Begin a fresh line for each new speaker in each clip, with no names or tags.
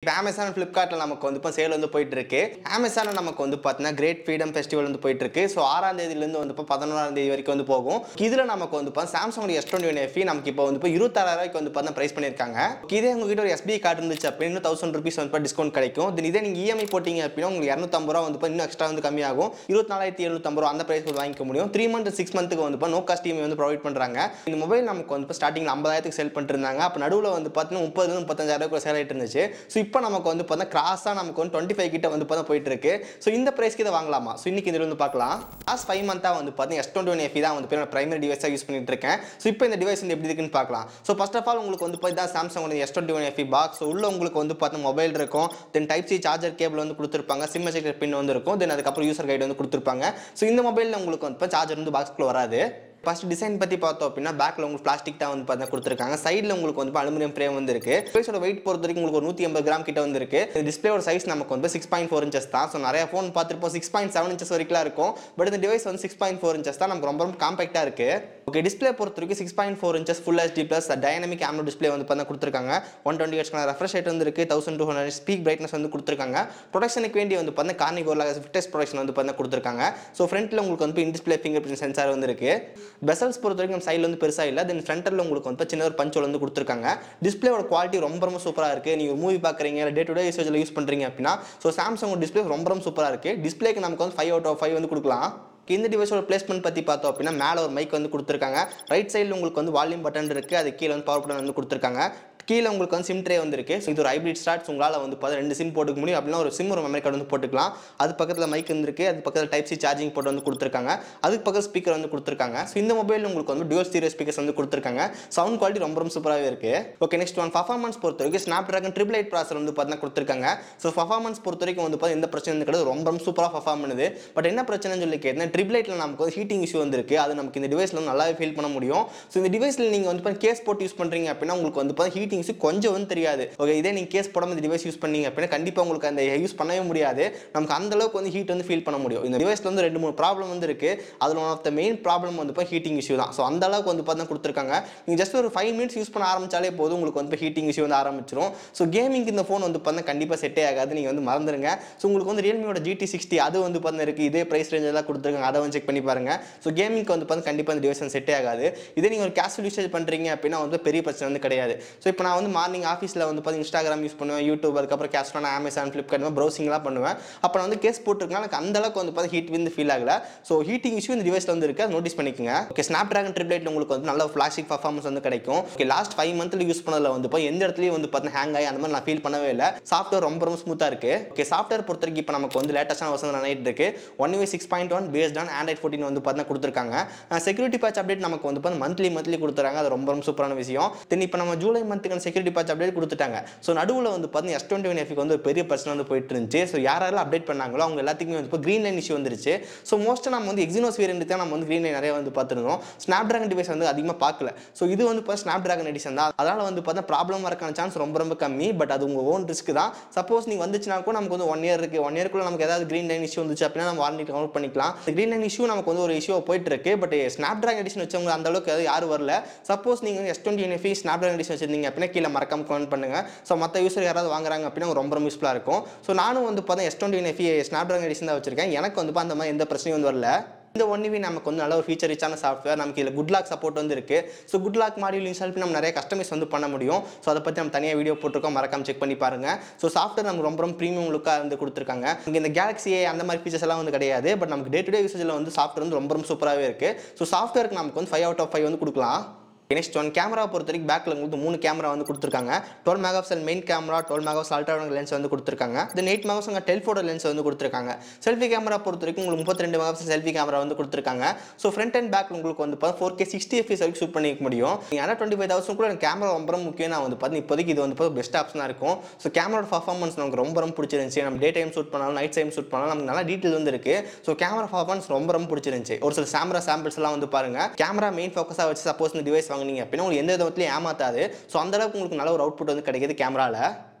இப்போ அமேசான் ஃப்ளிப்கார்ட்டில் நமக்கு வந்து இப்போ சேல் வந்து போயிட்டு இருக்கு அமேசானில் நமக்கு வந்து பார்த்தீங்கன்னா கிரேட் ஃப்ரீடம் ஃபெஸ்டிவல் வந்து போயிட்டு இருக்கு ஸோ ஆறாம் தேதியிலேருந்து வந்து இப்போ பதினோராம் தேதி வரைக்கும் வந்து போகும் இதில் நமக்கு வந்து இப்போ Samsung S twenty one FE நமக்கு இப்போ வந்து இப்போ இருபத்தாறாயிரம் ரூபாய்க்கு வந்து பார்த்தா ப்ரைஸ் பண்ணியிருக்காங்க இதே உங்ககிட்ட ஒரு எஸ்பிஐ கார்டு இருந்துச்சு அப்படின்னு இன்னும் தௌசண்ட் ருபீஸ் வந்து டிஸ்கவுண்ட் கிடைக்கும் தென் இதே நீங்கள் இஎம்ஐ போட்டிங்க அப்படின்னா உங்களுக்கு இரநூத்தம்பது ரூபா வந்து இப்போ இன்னும் எக்ஸ்ட்ரா வந்து கம்மியாகும் இருபத்தி நாலாயிரத்தி எழுநூத்தம்பது ரூபா அந்த ப்ரைஸ் வாங்கிக்க முடியும் த்ரீ மந்த் சிக்ஸ் மந்த்துக்கு வந்து இப்போ நோ காஸ்ட் இஎம்ஐ வந்து ப்ரொவைட் பண்ணுறாங்க இந்த மொபைல் நமக்கு வந்து இப்போ ஸ்டார்டிங்கில் ஐம்பதாயிரத்துக்கு செல் பண்ணிட்டு இருந்தாங்க அப்போ நடுவில் வந்து பார்த்தீங்கன்னா முப்பதுலேருந்து முப்பத்தஞ்சாயிரம் சேல் ஆகிட்டு இருந்துச்சு ஸோ இப்போ நமக்கு வந்து பார்த்தா கிராஸாக நமக்கு வந்து டுவெண்ட்டி ஃபைவ் கிட்ட வந்து பார்த்தா போயிட்டு இருக்கு ஸோ இந்த ப்ரைஸ்க்கு இதை வாங்கலாமா ஸோ இன்னைக்கு இதில் வந்து பார்க்கலாம் லாஸ்ட் ஃபைவ் மந்த்தாக வந்து பார்த்தீங்கன்னா எஸ் டுவெண்ட்டி ஒன் எஃபி தான் வந்து இப்போ பிரைமரி டிவைஸாக யூஸ் பண்ணிட்டு இருக்கேன் ஸோ இப்போ இந்த டிவைஸ் வந்து எப்படி இருக்குன்னு பார்க்கலாம் ஸோ ஃபர்ஸ்ட் ஆஃப் ஆல் உங்களுக்கு வந்து போய் தான் சாம்சங் வந்து S twenty one FE box உள்ள உங்களுக்கு வந்து பார்த்தா மொபைல் இருக்கும் then type C charger cable வந்து கொடுத்துருப்பாங்க சிம் எஜெக்டர் பின் வந்து இருக்கும் தென் அதுக்கப்புறம் யூசர் கைடு வந்து கொடுத்துருப்பாங்க ஸோ இந்த மொபைலில் உங்களுக்கு வந்து இப்போ சார்ஜர் வந்து பாக்ஸ்க்குள்ள வராது ஃபர்ஸ்ட் டிசைன் பற்றி பார்த்தோம் அப்படின்னா பேக்கில் உங்களுக்கு பிளாஸ்டிக் தான் வந்து பார்த்தா கொடுத்துருக்காங்க சைடில் உங்களுக்கு வந்து அலுமினியம் ஃப்ரேம் வந்து இருக்கு டிவைஸோட வெயிட் பொறுத்த வரைக்கும் உங்களுக்கு ஒரு நூற்றி எண்பது கிராம் கிட்ட வந்து இருக்கு டிஸ்பிளேயோட சைஸ் நமக்கு வந்து சிக்ஸ் பாயிண்ட் ஃபோர் இன்ச்சஸ் தான் ஸோ நிறைய ஃபோன் பார்த்துருப்போம் சிக்ஸ் பாயிண்ட் செவன் இன்ச்சஸ் வரைக்கும் இருக்கும் பட் இந்த டிவைஸ் வந்து சிக்ஸ் பாயிண்ட் ஃபோர் இன்ச்சஸ் தான் நமக்கு ரொம்ப ரொம்ப காம்பேக்டாக இருக்கு ஓகே டிஸ்பிளே பொறுத்த வரைக்கும் six point four inches full HD plus dynamic AMOLED display வந்து பார்த்தா கொடுத்துருக்காங்க ஒன் டுவெண்ட்டி ஹெச்க்கான ரெஃப்ரெஷ் ரேட் வந்து இருக்கு thousand two hundred peak brightness வந்து கொடுத்துருக்காங்க ப்ரொடக்ஷனுக்கு வேண்டி வந்து பார்த்தா கார்னிகோர்ல ஃபிட்டஸ் ப்ரொடக்ஷன் வந்து பார்த்தா கொடுத்துருக்காங்க ஸோ ஃப்ரண்ட்டில் உங்களுக்கு வந்து in display fingerprint sensor வந்து இருக்கு பெசல்ஸ் பொறுத்த வரைக்கும் நம்ம சைடில் வந்து பெருசாக இல்லை தென் ஃப்ரண்ட்டில் உங்களுக்கு வந்து சின்ன ஒரு பஞ்சோல் வந்து கொடுத்துருக்காங்க டிஸ்பிளேவோட குவாலிட்டி ரொம்ப ரொம்ப சூப்பராக இருக்குது நீங்கள் மூவி பார்க்குறீங்க இல்லை டே டு டே யூசேஜில் யூஸ் பண்ணுறீங்க அப்படின்னா ஸோ சாம்சங் டிஸ்பிளே ரொம்ப ரொம்ப சூப்பராக இருக்குது டிஸ்பிளேக்கு நமக்கு வந்து ஃபைவ் அவுட் ஆஃப் ஃபைவ் வந்து கொடுக்கலாம் இந்த டிவைஸோட பிளேஸ்மெண்ட் பற்றி பார்த்தோம் அப்படின்னா மேலே ஒரு மைக் வந்து கொடுத்துருக்காங்க ரைட் சைடில் உங்களுக்கு வந்து வால்யூம் பட்டன் இருக்குது அது கீழே வந்து பவர் பட்டன் வந்து கொடுத்துருக்காங்க கீழே உங்களுக்கு வந்து சிம் ட்ரே வந்துருக்கு ஸோ இது ஒரு ஹைப்ரிட் ஸ்டார்ட்ஸ் உங்களால் வந்து பார்த்தா ரெண்டு சிம் போட்டுக்க முடியும் அப்படின்னா ஒரு சிம் ஒரு மெமரி கார்டு வந்து போட்டுக்கலாம் அது பக்கத்தில் மைக் இருந்திருக்கு அது பக்கத்தில் டைப் சி சார்ஜிங் போட்டு வந்து கொடுத்துருக்காங்க அதுக்கு பக்கத்தில் ஸ்பீக்கர் வந்து கொடுத்துருக்காங்க ஸோ இந்த மொபைலில் உங்களுக்கு வந்து டியூல் ஸ்டீரியோ ஸ்பீக்கர்ஸ் வந்து கொடுத்துருக்காங்க சவுண்ட் குவாலிட்டி ரொம்ப ரொம்ப சூப்பராகவே இருக்கு ஓகே நெக்ஸ்ட் ஒன் பர்ஃபார்மன்ஸ் பொறுத்த வரைக்கும் ஸ்னாப் ட்ராகன் ட்ரிபிள் எயிட் ப்ராசர் வந்து பார்த்தீங்கன்னா கொடுத்துருக்காங்க ஸோ பர்ஃபார்மன்ஸ் பொறுத்த வரைக்கும் வந்து பார்த்தா எந்த பிரச்சனை கிடையாது ரொம்ப ரொம்ப சூப்பராக பர்ஃபார்ம் பண்ணுது பட் என்ன பிரச்சனைன்னு சொல்லி கேட்டேன் ட்ரிபிள் எயிட்டில் நமக்கு வந்து ஹீட்டிங் இஷ்யூ வந்திருக்கு அது நமக்கு இந்த டிவைஸில் நல்லாவே ஃபீல் பண்ண முடியும் ஸோ இந்த டிவைஸில் நீங்கள் வந்து கேஸ் போட்டு யூஸ் பண்ணுறீங்க அப்படின்னா உங்களுக்கு வந்து பார்த்தா ஹீட்டிங் இஷ்யூ கொஞ்சம் வந்து தெரியாது ஓகே இதே நீங்கள் கேஸ் போடாமல் இந்த டிவைஸ் யூஸ் பண்ணீங்க அப்படின்னா கண்டிப்பாக உங்களுக்கு அந்த யூஸ் பண்ணவே முடியாது நமக்கு அந்த அளவுக்கு வந்து ஹீட் வந்து ஃபீல் பண்ண முடியும் இந்த டிவைஸில் வந்து ரெண்டு மூணு ப்ராப்ளம் வந்து இருக்கு அதில் one of the main problem வந்து இப்போ ஹீட்டிங் இஷ்யூ தான் ஸோ அந்த அளவுக்கு வந்து பார்த்தா கொடுத்துருக்காங்க நீங்கள் ஜஸ்ட் ஒரு ஃபைவ் மினிட்ஸ் யூஸ் பண்ண ஆரம்பிச்சாலே போதும் உங்களுக்கு வந்து ஹீட்டிங் இஷ்யூ வந்து ஆரம்பிச்சிடும் ஸோ கேமிங் இந்த ஃபோன் வந்து பார்த்தா கண்டிப்பாக செட்டே ஆகாது நீங்கள் வந்து மறந்துடுங்க ஸோ உங்களுக்கு வந்து ரியல்மியோட ஜிடி சிக்ஸ்டி அது வந்து பார்த்தா இருக்குது இதே ப்ரைஸ் ரேஞ்சில் தான் கொடுத்துருக்காங்க அதை வந்து செக் பண்ணி பாருங்க ஸோ கேமிங்க்கு வந்து பார்த்தா கண்டிப்பாக இந்த டிவைஸ் செட்டே ஆகாது இதே நீங்கள் ஒரு கேஷுவல் யூசேஜ் பண்ணுறீங்க அப்படின்னா வந்து பெரிய பிரச்சனை வந்து கிடையாது ஸோ இப்போ நான் வந்து மார்னிங் ஆஃபீஸில் வந்து பார்த்து இன்ஸ்டாகிராம் யூஸ் பண்ணுவேன் யூடியூப் அதுக்கப்புறம் கேஷ்டான அமேசான் ஃப்ளிப்கார்ட் ப்ரௌசிங்லாம் பண்ணுவேன் அப்போ நான் வந்து கேஸ் போட்டிருக்கேன் எனக்கு அந்த அளவுக்கு வந்து பார்த்து ஹீட் வந்து ஃபீல் ஆகல ஸோ ஹீட்டிங் இஷ்யூ இந்த டிவைஸில் வந்து இருக்குது நோட்டீஸ் பண்ணிக்கோங்க ஓகே ஸ்னாப் ட்ராகன் ட்ரிப்ளேட் உங்களுக்கு வந்து நல்ல ஃபிளாஷிக் பர்ஃபார்மன்ஸ் வந்து கிடைக்கும் ஓகே லாஸ்ட் ஃபைவ் மந்த்தில் யூஸ் பண்ணதில் வந்து இப்போ எந்த இடத்துலையும் வந்து பார்த்தா ஹேங் ஆகி அந்த மாதிரி நான் ஃபீல் பண்ணவே இல்லை சாஃப்ட்வேர் ரொம்ப ரொம்ப ஸ்மூத்தாக இருக்குது ஓகே சாஃப்ட்வேர் பொறுத்த வரைக்கும் இப்போ நமக்கு வந்து லேட்டஸ்டான வருஷம் நைட் இருக்கு one U six point one based on Android fourteen வந்து பார்த்தா கொடுத்துருக்காங்க செக்யூரிட்டி பேட்ச் அப்டேட் நமக்கு வந்து பார்த்தா மந்த்லி மந்த்லி கொடுத்துறாங்க அது ரொம்ப ரொம்ப சூப்பரான விஷயம் தென் இப்போ நம்ம ஜூலை மந்த்துக்கான செக்யூரிட்டி பேட்ச் அப்டேட் கொடுத்துட்டாங்க ஸோ நடுவில் வந்து பார்த்தீங்கன்னா எஸ் டுவெண்ட்டி ஒன் எஃப்க்கு வந்து ஒரு பெரிய பிரச்சனை வந்து போயிட்டு இருந்துச்சு ஸோ யாரெல்லாம் அப்டேட் பண்ணாங்களோ அவங்க எல்லாத்துக்குமே வந்து இப்போ க்ரீன் லைன் இஷ்யூ வந்துருச்சு ஸோ மோஸ்ட்டாக நம்ம வந்து எக்ஸினோஸ் வேரியன்ட் தான் நம்ம வந்து க்ரீன் லைன் நிறைய வந்து பார்த்துருந்தோம் ஸ்னாப் ட்ராகன் டிவைஸ் வந்து அதிகமாக பார்க்கல ஸோ இது வந்து இப்போ ஸ்னாப் ட்ராகன் எடிஷன் தான் அதனால் வந்து பார்த்தா ப்ராப்ளம் வரக்கான சான்ஸ் ரொம்ப ரொம்ப கம்மி பட் அது உங்கள் ஓன் ரிஸ்க் தான் சப்போஸ் நீங்கள் வந்துச்சுனா கூட நமக்கு வந்து ஒன் இயர் இருக்குது ஒன் இயர்க்குள்ள நமக்கு ஏதாவது க்ரீன் லைன் இஷ்யூ வந்துச்சு அப்படின்னா நம்ம வாரண்டி கவுண்ட் பண்ணிக்கலாம் க்ரீன் லைன் இஷ்யூ நமக்கு வந்து ஒரு இஷ்யூ போயிட்டு இருக்கு பட் ஸ்னாப் ட்ராகன் எடிஷன் வச்சவங்க அந்த அளவுக்கு அது யாரும் வரல சப்போஸ் நீங்கள் S twenty NFE Snapdragon edition வச்சிருந்தீங்க அப்படின்னா கீழே மறக்காம கமெண்ட் பண்ணுங்க ஸோ மற்ற யூசர் யாராவது வாங்குறாங்க அப்படின்னா ரொம்ப ரொம்ப யூஸ்ஃபுல்லாக இருக்கும் ஸோ நானும் வந்து பார்த்தா S twenty NFE Snapdragon edition தான் வச்சிருக்கேன் எனக்கு வந்து அந்த மாதிரி எந்த பிரச்சனையும் வந்து வரல இந்த ஒன் வி நமக்கு வந்து நல்ல ஒரு ஃபீச்சர் ரிச்சான சாஃப்ட்வேர் நமக்கு இதில் குட் லாக் சப்போர்ட் வந்து இருக்கு so good lock module install பண்ணி நம்ம நிறைய கஸ்டமைஸ் வந்து பண்ண முடியும் ஸோ அதை பற்றி நம்ம தனியாக வீடியோ போட்டிருக்கோம் மறக்காம செக் பண்ணி பாருங்க ஸோ சாஃப்ட்வேர் நமக்கு ரொம்ப ரொம்ப ப்ரீமியம் லுக்காக வந்து கொடுத்துருக்காங்க இங்கே இந்த கேலக்ஸி அந்த மாதிரி ஃபீச்சர்ஸ் எல்லாம் வந்து கிடையாது பட் நமக்கு டே டு டே யூசேஜில் வந்து சாஃப்ட்வேர் வந்து ரொம்ப ரொம்ப சூப்பராகவே இருக்கு ஸோ சாஃப்ட்வேருக்கு நமக்கு வந்து ஃபைவ் அவுட் ஆஃப் ஃபைவ் வந்து கொடுக்கலாம் நெக்ஸ்ட் ஒன் கேமரா பொறுத்த வரைக்கும் பேக்கில் உங்களுக்கு மூணு கேமரா வந்து கொடுத்துருக்காங்க twelve megapixel main camera twelve megapixel ultra lens வந்து கொடுத்துருக்காங்க then eight megapixel telephoto lens வந்து கொடுத்துருக்காங்க செல்ஃபி கேமரா பொறுத்த வரைக்கும் உங்களுக்கு முப்பத்தி ரெண்டு மெகா பிக்சல் செல்ஃபி கேமரா வந்து கொடுத்துருக்காங்க ஸோ ஃப்ரண்ட் அண்ட் பேக் உங்களுக்கு வந்து பார்த்தா ஃபோர் கே சிக்ஸ்டி எஃப்எஸ் வரைக்கும் ஷூட் பண்ணிக்க முடியும் நீங்கள் ஆனால் டுவெண்ட்டி ஃபைவ் தௌசண்ட் கூட எனக்கு கேமரா ரொம்ப ரொம்ப முக்கியம் நான் வந்து பார்த்து இப்போதைக்கு இது வந்து பார்த்தா பெஸ்ட் ஆப்ஷனாக இருக்கும் ஸோ கேமரா பர்ஃபார்மன்ஸ் நமக்கு ரொம்ப ரொம்ப பிடிச்சிருந்துச்சு நம்ம டே டைம் ஷூட் பண்ணாலும் நைட் டைம் ஷூட் பண்ணாலும் நமக்கு நல்லா டீட்டெயில் வந்து இருக்கு ஸோ கேமரா பர்ஃபார்மன்ஸ் ரொம்ப ரொம்ப பிடிச்சிருந்துச்சு ஒரு சில கேமரா சாம்பிள்ஸ் எல்லாம் வந்து பாருங்க கேமரா மெயின் ஃபோக்கஸாக வச்சு சப்போஸ் இந்த டிவைஸ் வாங்குனீங்க அப்படின்னா உங்களுக்கு எந்த விதத்துலையும் ஏமாத்தாது ஸோ அந்த அளவுக்கு உங்களுக்கு நல்ல ஒரு அவுட்புட் வந்து கிடைக்குது கேமராவில்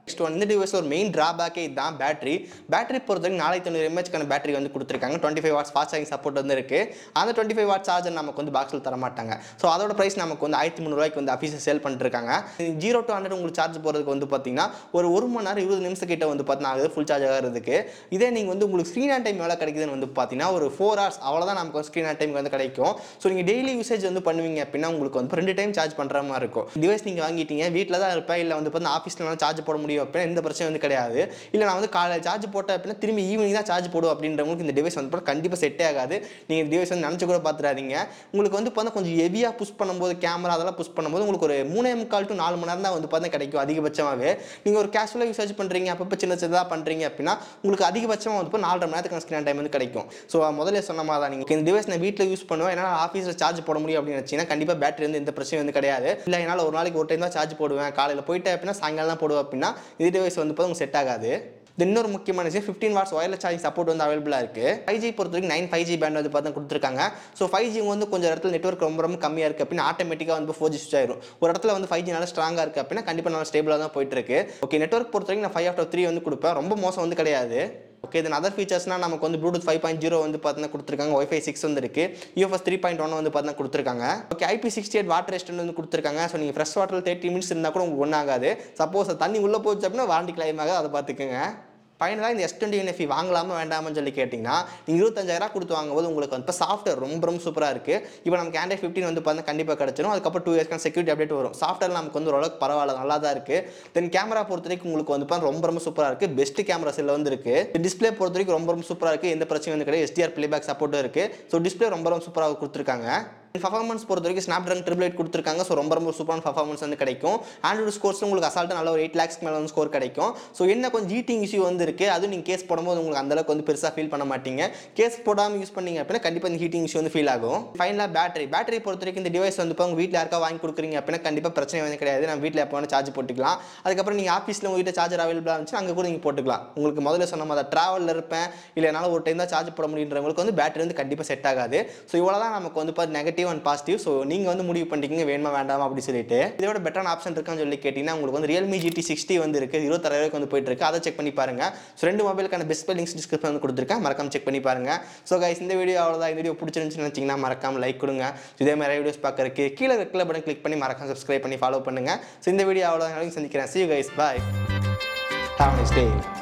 நெக்ஸ்ட் ஒன் இந்த டிவைஸ் ஒரு மெயின் ட்ராபேக்கே இதுதான் பேட்டரி பேட்டரி பொறுத்தவரைக்கும் நாளைக்கு தொண்ணூறு எம்ஹெச்க்கான பேட்டரி வந்து கொடுத்துருக்காங்க twenty five watts fast charging support வந்து இருக்கு அந்த டுவெண்ட்டி ஃபைவ் வாட் சார்ஜர் நமக்கு வந்து பாக்ஸில் தர மாட்டாங்க ஸோ அதோட ப்ரைஸ் நமக்கு வந்து ஆயிரத்தி முந்நூறுவாய்க்கு வந்து ஆஃபீஸில் சேல் பண்ணிருக்காங்க ஜீரோ டு ஹண்ட்ரட் உங்களுக்கு சார்ஜ் போகிறதுக்கு வந்து பார்த்தீங்கன்னா ஒரு ஒரு மணி நேரம் இருபது நிமிஷம் கிட்ட வந்து பார்த்தீங்கன்னா ஆகுது ஃபுல் சார்ஜ் ஆகிறதுக்கு இதே நீங்கள் வந்து உங்களுக்கு ஸ்க்ரீன் ஆன் டைம் எவ்வளோ கிடைக்குதுன்னு வந்து பார்த்தீங்கன்னா ஒரு ஃபோர் ஹவர்ஸ் அவ்வளோதான் நமக்கு வந்து ஸ்க்ரீன் ஆன் டைம் வந்து கிடைக்கும் ஸோ நீங்கள் டெய்லி யூசேஜ் வந்து பண்ணுவீங்க அப்படின்னா உங்களுக்கு வந்து ரெண்டு டைம் சார்ஜ் பண்ணுற மாதிரி இருக்கும் டிவைஸ் நீங்கள் வாங்கிட்டீங்க வீட்டில் தான் இருப்பேன் இல்லை வந்து பார்த்தீங்கன்னா ஆஃபீஸில் சார்ஜ் போட முடியும் அப்படின்னா எந்த பிரச்சனையும் வந்து கிடையாது இல்லை நான் வந்து காலையில் சார்ஜ் போட்டேன் அப்படின்னா திரும்பி ஈவினிங் தான் சார்ஜ் போடுவோம் அப்படின்றவங்களுக்கு இந்த டிவைஸ் வந்து கண்டிப்பாக செட்டே ஆகாது நீங்கள் இந்த டிவைஸ் வந்து நினச்சி கூட பார்த்துறாதீங்க உங்களுக்கு வந்து பார்த்தா கொஞ்சம் ஹெவியாக புஷ் பண்ணும்போது கேமரா அதெல்லாம் புஷ் பண்ணும்போது உங்களுக்கு ஒரு மூணே முக்கால் டு நாலு மணி நேரம் தான் வந்து பார்த்தா கிடைக்கும் அதிகபட்சமாகவே நீங்கள் ஒரு கேஷுவலாக யூசேஜ் பண்ணுறீங்க அப்பப்போ சின்ன சின்னதாக பண்ணுறீங்க அப்படின்னா உங்களுக்கு அதிகபட்சமாக வந்து இப்போ நாலரை மணி நேரத்துக்கு ஸ்க்ரீன் டைம் வந்து கிடைக்கும் ஸோ முதல்ல சொன்ன மாதிரி தான் நீங்கள் இந்த டிவைஸ் நான் வீட்டில் யூஸ் பண்ணுவேன் ஏன்னா ஆஃபீஸில் சார்ஜ் போட முடியும் அப்படின்னு நினச்சிங்கன்னா கண்டிப்பாக பேட்டரி வந்து எந்த பிரச்சனையும் வந்து கிடையாது இல்லை என்னால் ஒரு நாளைக்கு ஒரு டைம் தான் சார்ஜ் போடுவேன் காலையில் போயிட்டேன் அப்படின்னா சாயங்காலம் தான் போடுவேன் அப்படின்னா இது டிவைஸ் வந்து உங்களுக்கு செட் ஆகாது இது இன்னொரு முக்கியமான விஷயம் fifteen watts wireless charging support வந்து அவைலபிளாக இருக்குது ஃபைவ் ஜி பொறுத்த வரைக்கும் நைன் ஃபைவ் ஜி பேண்ட் வந்து பார்த்து கொடுத்துருக்காங்க ஸோ ஃபைவ் ஜி வந்து கொஞ்சம் இடத்துல நெட்ஒர்க் ரொம்ப ரொம்ப கம்மியாக இருக்குது அப்படின்னா ஆட்டோமேட்டிக்காக வந்து ஃபோர் ஜி ஸ்விட்ச் ஆயிரும் ஒரு இடத்துல வந்து ஃபைவ் ஜி நல்லா ஸ்ட்ராங்காக இருக்குது அப்படின்னா கண்டிப்பாக நல்லா ஸ்டேபிளாக தான் போயிட்டு இருக்கு ஓகே நெட்ஒர்க் பொறுத்த வரைக்கும் நான் ஃபைவ் ஆஃப்டர் த்ரீ வந்து கொடுப்பேன் ரொம்ப மோசம் வந்து கிடையாது ஓகே இது அதர் ஃபீச்சர்ஸ்னால் நமக்கு வந்து ப்ளூடூத் ஃபைவ் பாயிண்ட் ஜீரோ வந்து பார்த்தீங்கன்னா கொடுத்துருக்காங்க ஒய்ஃபை சிக்ஸ் வந்து இருக்கு யூஎஃப்எஸ் த்ரீ பாயிண்ட் ஒன் வந்து பார்த்தீங்கன்னா கொடுத்துருக்காங்க okay IP sixty eight water rest வந்து கொடுத்துருக்காங்க ஸோ நீங்கள் ஃப்ரெஷ் வாட்டர் தேர்ட்டி மினிட்ஸ் இருந்தால் கூட உங்களுக்கு ஒன்றும் ஆகாது சப்போஸ் தண்ணி உள்ளே போச்சு அப்படின்னா வாரண்டி கிளைம் ஆகாது அதை பார்த்துக்கோங்க ஃபைனலாக இந்த எஸ் டுவெண்ட்டி என்எஃபி வாங்கலாமா வேண்டாமான்னு சொல்லி கேட்டிங்கன்னா நீங்கள் இருபத்தஞ்சாயிரம் கொடுத்து வாங்கும்போது உங்களுக்கு வந்து இப்போ சாஃப்ட்வேர் ரொம்ப ரொம்ப சூப்பராக இருக்குது இப்போ நமக்கு ஆண்ட்ராய்ட் ஃபிஃப்டின் வந்து பார்த்தா கண்டிப்பாக கிடச்சிரும் அதுக்கப்புறம் டூ இயர்ஸ்க்கான செக்யூரிட்டி அப்டேட் வரும் சாஃப்ட்வேர் நமக்கு வந்து ஓரளவுக்கு பரவாயில்ல நல்லா தான் இருக்குது தென் கேமரா பொறுத்த வரைக்கும் உங்களுக்கு வந்து பார்த்தா ரொம்ப ரொம்ப சூப்பராக இருக்குது பெஸ்ட் கேமரா செல்ல வந்து இருக்குது டிஸ்பிளே பொறுத்த வரைக்கும் ரொம்ப ரொம்ப சூப்பராக இருக்குது எந்த பிரச்சனையும் வந்து கிடையாது எஸ்டிஆர் பிளேபேக் சப்போர்ட்டும் இருக்குது ஸோ டிஸ்பிளே ரொம்ப ரொம்ப சூப்பராக கொடுத்துருக்காங்க பர்ஃபார்மன்ஸ் பொறுத்த வரைக்கும் ஸ்னாப் ட்ராகன் ட்ரிபிள் எயிட் கொடுத்துருக்காங்க ஸோ ரொம்ப ரொம்ப சூப்பரான பர்ஃபார்மன்ஸ் வந்து கிடைக்கும் ஆண்ட்ராய்டு ஸ்கோர்ஸ் உங்களுக்கு அசால்ட்டாக நல்ல ஒரு எயிட் லேக்ஸ்க்கு மேலே வந்து ஸ்கோர் கிடைக்கும் ஸோ என்ன கொஞ்சம் ஜீட்டிங் இஷ்யூ வந்து இருக்குது அதுவும் நீங்கள் கேஸ் போடும்போது உங்களுக்கு அந்தளவுக்கு வந்து பெருசாக ஃபீல் பண்ண மாட்டீங்க கேஸ் போடாமல் யூஸ் பண்ணீங்க அப்படின்னா கண்டிப்பாக இந்த ஹீட்டிங் இஷ்யூ வந்து ஃபீல் ஆகும் ஃபைனலாக பேட்டரி பேட்டரி பொறுத்த வரைக்கும் இந்த டிவைஸ் வந்து இப்போ உங்கள் வீட்டில் யாருக்கா வாங்கி கொடுக்குறீங்க அப்படின்னா கண்டிப்பாக பிரச்சனை வந்து கிடையாது நம்ம வீட்டில் எப்போ வேணால் சார்ஜ் போட்டுக்கலாம் அதுக்கப்புறம் நீங்கள் ஆஃபீஸில் உங்ககிட்ட சார்ஜர் அவைலபிளாக இருந்துச்சு அங்கே கூட நீங்கள் போட்டுக்கலாம் உங்களுக்கு முதல்ல சொன்ன மாதிரி ட்ராவலில் இருப்பேன் இல்லை என்னால் ஒரு டைம் தான் சார்ஜ் போட முடியுன்றவங்களுக்கு வந்து பேட்டரி வந்து கண்டிப்பாக செட் ஆகாது ஸோ இவ்வளோ தான் நமக்கு வந்து பார்த்து நெகட்டிவ் அண்ட் பாசிட்டிவ் ஸோ நீங்கள் வந்து முடிவு பண்ணிட்டீங்க வேணுமா வேண்டாமா அப்படி சொல்லிட்டு இதோட பெட்டரான ஆப்ஷன் இருக்கான்னு சொல்லி கேட்டிங்கன்னா உங்களுக்கு வந்து ரியல்மி ஜிடி சிக்ஸ்டி வந்து இருக்குது இருபத்தாயிரம் வந்து போயிட்டு இருக்கு அதை செக் பண்ணி பாருங்க ஸோ ரெண்டு மொபைலுக்கான பெஸ்ட் லிங்க்ஸ் டிஸ்கிரிப்ஷன் வந்து கொடுத்துருக்கேன் மறக்காம செக் பண்ணி பாருங்க ஸோ கைஸ் இந்த வீடியோ அவ்வளோதான் இந்த வீடியோ பிடிச்சிருந்துச்சுன்னு நினச்சிங்கன்னா மறக்காம லைக் கொடுங்க இதே மாதிரி வீடியோஸ் பார்க்கறதுக்கு கீழே ரெக்கில் பட்டன் கிளிக் பண்ணி மறக்காம சப்ஸ்கிரைப் பண்ணி ஃபாலோ பண்ணுங்க ஸோ இந்த வீடியோ அவ்வளோதான் சந்திக்கிறேன் see you guys bye have a nice day